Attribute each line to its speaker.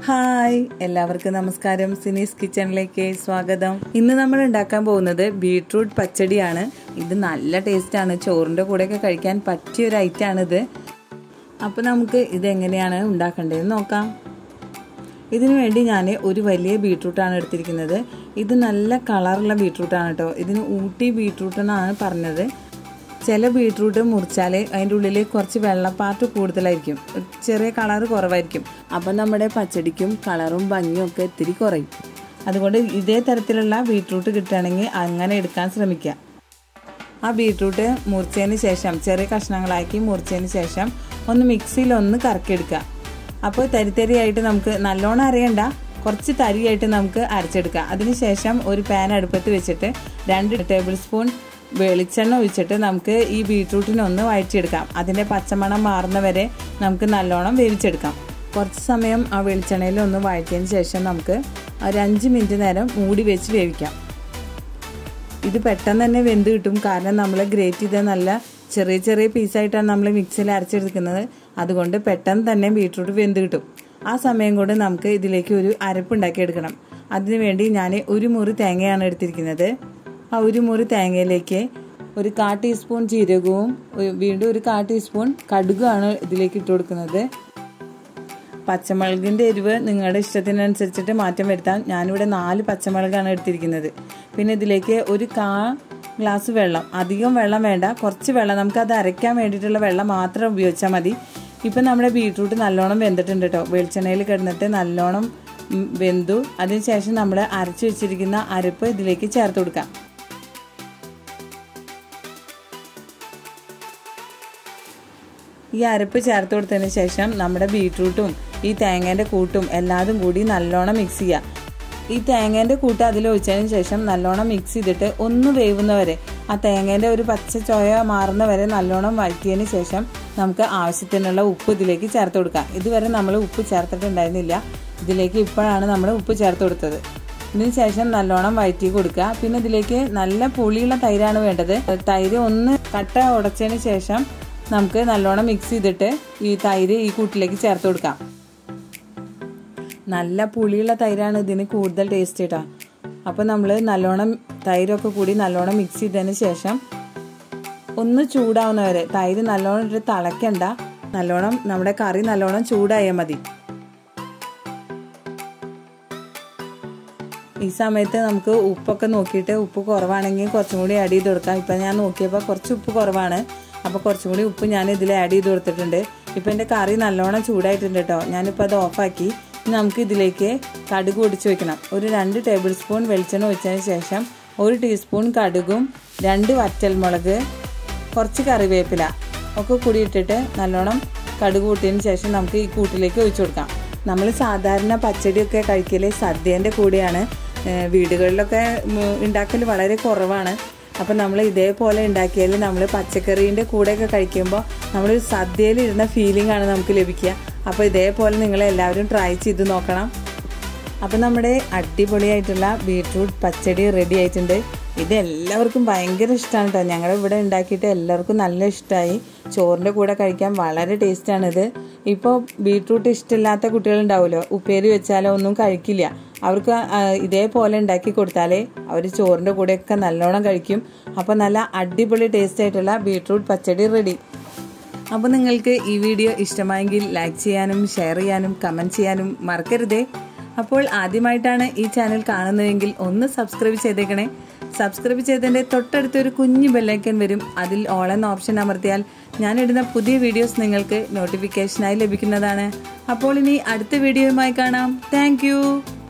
Speaker 1: hi എല്ലാവർക്കും നമസ്കാരം സിനീസ് കിച്ചണിലേക്ക് സ്വാഗതം ഇന്ന് നമ്മൾ ഉണ്ടാക്കാൻ പോകുന്നത് ബീട്രൂട്ട് പച്ചടിയാണ് ഇത് നല്ല ടേസ്റ്റാണ് ചോറിൻ്റെ കൂടെയൊക്കെ കഴിക്കാൻ പറ്റിയ ഒരു ഐറ്റാണിത് അപ്പോൾ നമുക്ക് ഇതെങ്ങനെയാണ് ഉണ്ടാക്കേണ്ടതെന്ന് നോക്കാം ഇതിനു വേണ്ടി ഞാൻ ഒരു വലിയ ബീട്രൂട്ടാണ് എടുത്തിരിക്കുന്നത് ഇത് നല്ല കളറുള്ള ബീട്രൂട്ടാണ് കേട്ടോ ഇതിന് ഊട്ടി ബീട്രൂട്ട് എന്നാണ് പറഞ്ഞത് ചില ബീട്രൂട്ട് മുറിച്ചാൽ അതിൻ്റെ ഉള്ളിൽ കുറച്ച് വെള്ളപ്പാർട്ട് കൂടുതലായിരിക്കും ചെറിയ കളർ കുറവായിരിക്കും അപ്പം നമ്മുടെ പച്ചടിക്കും കളറും ഭംഗിയും ഒക്കെ ഇത്തിരി കുറയും അതുകൊണ്ട് ഇതേ തരത്തിലുള്ള ബീട്രൂട്ട് കിട്ടുകയാണെങ്കിൽ അങ്ങനെ എടുക്കാൻ ശ്രമിക്കുക ആ ബീട്രൂട്ട് മുറിച്ചതിന് ശേഷം ചെറിയ കഷ്ണങ്ങളാക്കി മുറിച്ചതിന് ശേഷം ഒന്ന് മിക്സിയിൽ ഒന്ന് കറക്കിയെടുക്കുക അപ്പോൾ തരിതരിയായിട്ട് നമുക്ക് നല്ലോണം അരയണ്ട കുറച്ച് തരിയായിട്ട് നമുക്ക് അരച്ചെടുക്കാം അതിനുശേഷം ഒരു പാൻ അടുപ്പത്ത് വെച്ചിട്ട് രണ്ട് ടേബിൾ സ്പൂൺ വെളിച്ചെണ്ണ ഒഴിച്ചിട്ട് നമുക്ക് ഈ ബീട്രൂട്ടിനെ ഒന്ന് വഴറ്റിയെടുക്കാം അതിൻ്റെ പച്ചമണം മാറുന്ന വരെ നമുക്ക് നല്ലോണം വേവിച്ചെടുക്കാം കുറച്ച് സമയം ആ വെളിച്ചെണ്ണയിൽ ഒന്ന് വഴറ്റിയതിന് ശേഷം നമുക്ക് ഒരു അഞ്ച് മിനിറ്റ് നേരം മൂടി വെച്ച് വേവിക്കാം ഇത് പെട്ടെന്ന് തന്നെ വെന്ത് കിട്ടും കാരണം നമ്മൾ ഗ്രേറ്റ് ചെയ്ത നല്ല ചെറിയ ചെറിയ പീസായിട്ടാണ് നമ്മൾ മിക്സിയിൽ അരച്ചെടുക്കുന്നത് അതുകൊണ്ട് പെട്ടെന്ന് തന്നെ ബീട്രൂട്ട് വെന്ത് കിട്ടും ആ സമയം കൊണ്ട് നമുക്ക് ഇതിലേക്ക് ഒരു അരപ്പ് ഉണ്ടാക്കിയെടുക്കണം അതിനുവേണ്ടി ഞാൻ ഒരു മുറി തേങ്ങയാണ് എടുത്തിരിക്കുന്നത് ആ ഒരു മുറി തേങ്ങയിലേക്ക് ഒരു കാ ടീസ്പൂൺ ജീരകവും വീണ്ടും ഒരു കാ ടീസ്പൂൺ കടുകുമാണ് ഇതിലേക്ക് ഇട്ട് കൊടുക്കുന്നത് പച്ചമുളകിൻ്റെ എരിവ് നിങ്ങളുടെ ഇഷ്ടത്തിനനുസരിച്ചിട്ട് മാറ്റം വരുത്താം ഞാനിവിടെ നാല് പച്ചമുളകാണ് എടുത്തിരിക്കുന്നത് പിന്നെ ഇതിലേക്ക് ഒരു കാ ഗ്ലാസ് വെള്ളം അധികം വെള്ളം വേണ്ട കുറച്ച് വെള്ളം നമുക്ക് അത് അരയ്ക്കാൻ വേണ്ടിയിട്ടുള്ള വെള്ളം മാത്രം ഉപയോഗിച്ചാൽ മതി ഇപ്പം നമ്മുടെ ബീട്രൂട്ട് നല്ലോണം വെന്തിട്ടുണ്ട് കേട്ടോ വെളിച്ചെണ്ണയിൽ കിടന്നിട്ട് നല്ലോണം വെന്തു അതിനുശേഷം നമ്മൾ അരച്ചു വെച്ചിരിക്കുന്ന അരപ്പ് ഇതിലേക്ക് ചേർത്ത് കൊടുക്കാം ഈ അരപ്പ് ചേർത്ത് കൊടുത്തതിന് ശേഷം നമ്മുടെ ബീട്രൂട്ടും ഈ തേങ്ങേൻ്റെ കൂട്ടും എല്ലാതും കൂടി നല്ലോണം മിക്സ് ചെയ്യുക ഈ തേങ്ങേൻ്റെ കൂട്ട് അതിൽ ഒഴിച്ചതിന് ശേഷം നല്ലോണം മിക്സ് ചെയ്തിട്ട് ഒന്ന് വേവുന്നവരെ ആ തേങ്ങേൻ്റെ ഒരു പച്ച ചോയ മാറുന്ന വരെ നല്ലോണം വഴറ്റിയതിന് ശേഷം നമുക്ക് ആവശ്യത്തിനുള്ള ഉപ്പ് ഇതിലേക്ക് ചേർത്ത് കൊടുക്കാം ഇതുവരെ നമ്മൾ ഉപ്പ് ചേർത്തിട്ടുണ്ടായിരുന്നില്ല ഇതിലേക്ക് ഇപ്പോഴാണ് നമ്മൾ ഉപ്പ് ചേർത്ത് കൊടുത്തത് ഇതിന് ശേഷം നല്ലോണം വഴറ്റി കൊടുക്കുക പിന്നെ ഇതിലേക്ക് നല്ല പുളിയുള്ള തൈരാണ് വേണ്ടത് തൈര് ഒന്ന് കട്ട ഉടച്ചതിന് ശേഷം നമുക്ക് നല്ലോണം മിക്സ് ചെയ്തിട്ട് ഈ തൈര് ഈ കൂട്ടിലേക്ക് ചേർത്ത് കൊടുക്കാം നല്ല പുളിയുള്ള തൈരാണ് ഇതിന് കൂടുതൽ ടേസ്റ്റ് കേട്ടോ അപ്പോൾ നമ്മൾ നല്ലോണം തൈരൊക്കെ കൂടി നല്ലോണം മിക്സ് ചെയ്തതിന് ശേഷം ഒന്ന് ചൂടാവുന്നവരെ തൈര് നല്ലോണം ഇട്ട് തിളയ്ക്കണ്ട നല്ലോണം നമ്മുടെ കറി നല്ലോണം ചൂടായാൽ മതി ഈ സമയത്ത് നമുക്ക് ഉപ്പൊക്കെ നോക്കിയിട്ട് ഉപ്പ് കുറവാണെങ്കിൽ കുറച്ചും കൂടി ആഡ് ചെയ്ത് കൊടുക്കാം ഇപ്പം ഞാൻ നോക്കിയപ്പോൾ കുറച്ച് ഉപ്പ് കുറവാണ് അപ്പോൾ കുറച്ചും കൂടി ഉപ്പ് ഞാൻ ഇതിൽ ആഡ് ചെയ്ത് കൊടുത്തിട്ടുണ്ട് ഇപ്പം എൻ്റെ കറി നല്ലോണം ചൂടായിട്ടുണ്ട് കേട്ടോ ഞാനിപ്പോൾ അത് ഓഫാക്കി നമുക്ക് ഇതിലേക്ക് കടുക് പൊടിച്ച് വെക്കണം ഒരു രണ്ട് ടേബിൾ സ്പൂൺ വെളിച്ചെണ്ണ ഒഴിച്ചതിന് ശേഷം ഒരു ടീസ്പൂൺ കടുകും രണ്ട് വറ്റൽമുളക് കുറച്ച് കറിവേപ്പില ഒക്കെ കൂടി ഇട്ടിട്ട് നല്ലോണം കടുക് കൂട്ടിയതിന് ശേഷം നമുക്ക് ഈ കൂട്ടിലേക്ക് ഒഴിച്ചു കൊടുക്കാം നമ്മൾ സാധാരണ പച്ചടിയൊക്കെ കഴിക്കൽ സദ്യേൻ്റെ കൂടെയാണ് വീടുകളിലൊക്കെ ഉണ്ടാക്കൽ വളരെ കുറവാണ് അപ്പം നമ്മൾ ഇതേപോലെ ഉണ്ടാക്കിയാൽ നമ്മൾ പച്ചക്കറീൻ്റെ കൂടെയൊക്കെ കഴിക്കുമ്പോൾ നമ്മൾ സദ്യയിൽ ഇരുന്ന ഫീലിംഗ് ആണ് നമുക്ക് ലഭിക്കുക അപ്പോൾ ഇതേപോലെ നിങ്ങൾ എല്ലാവരും ട്രൈ ചെയ്ത് നോക്കണം അപ്പം നമ്മുടെ അടിപൊളിയായിട്ടുള്ള ബീട്രൂട്ട് പച്ചടി റെഡി ആയിട്ടുണ്ട് ഇത് എല്ലാവർക്കും ഭയങ്കര ഇഷ്ടമാണ് കേട്ടോ ഞങ്ങൾ ഇവിടെ ഉണ്ടാക്കിയിട്ട് എല്ലാവർക്കും നല്ല ഇഷ്ടമായി ചോറിൻ്റെ കൂടെ കഴിക്കാൻ വളരെ ടേസ്റ്റാണിത് ഇപ്പോൾ ബീട്രൂട്ട് ഇഷ്ടമില്ലാത്ത കുട്ടികളുണ്ടാവുമല്ലോ ഉപ്പേരി വെച്ചാലോ ഒന്നും കഴിക്കില്ല അവർക്ക് ഇതേപോലെ ഉണ്ടാക്കി കൊടുത്താലേ അവർ ചോറിൻ്റെ കൂടെയൊക്കെ നല്ലോണം കഴിക്കും അപ്പോൾ നല്ല അടിപൊളി ടേസ്റ്റ് ആയിട്ടുള്ള ബീട്രൂട്ട് പച്ചടി റെഡി അപ്പോൾ നിങ്ങൾക്ക് ഈ വീഡിയോ ഇഷ്ടമായെങ്കിൽ ലൈക്ക് ചെയ്യാനും ഷെയർ ചെയ്യാനും കമൻറ്റ് ചെയ്യാനും മറക്കരുതേ അപ്പോൾ ആദ്യമായിട്ടാണ് ഈ ചാനൽ കാണുന്നതെങ്കിൽ ഒന്ന് സബ്സ്ക്രൈബ് ചെയ്തേക്കണേ സബ്സ്ക്രൈബ് ചെയ്തതിൻ്റെ തൊട്ടടുത്തൊരു കുഞ്ഞു ബെല്ലൈക്കൻ വരും അതിൽ ഓൾ എന്ന ഓപ്ഷൻ അമർത്തിയാൽ ഞാനിടുന്ന പുതിയ വീഡിയോസ് നിങ്ങൾക്ക് നോട്ടിഫിക്കേഷനായി ലഭിക്കുന്നതാണ് അപ്പോൾ ഇനി അടുത്ത വീഡിയോയുമായി കാണാം താങ്ക്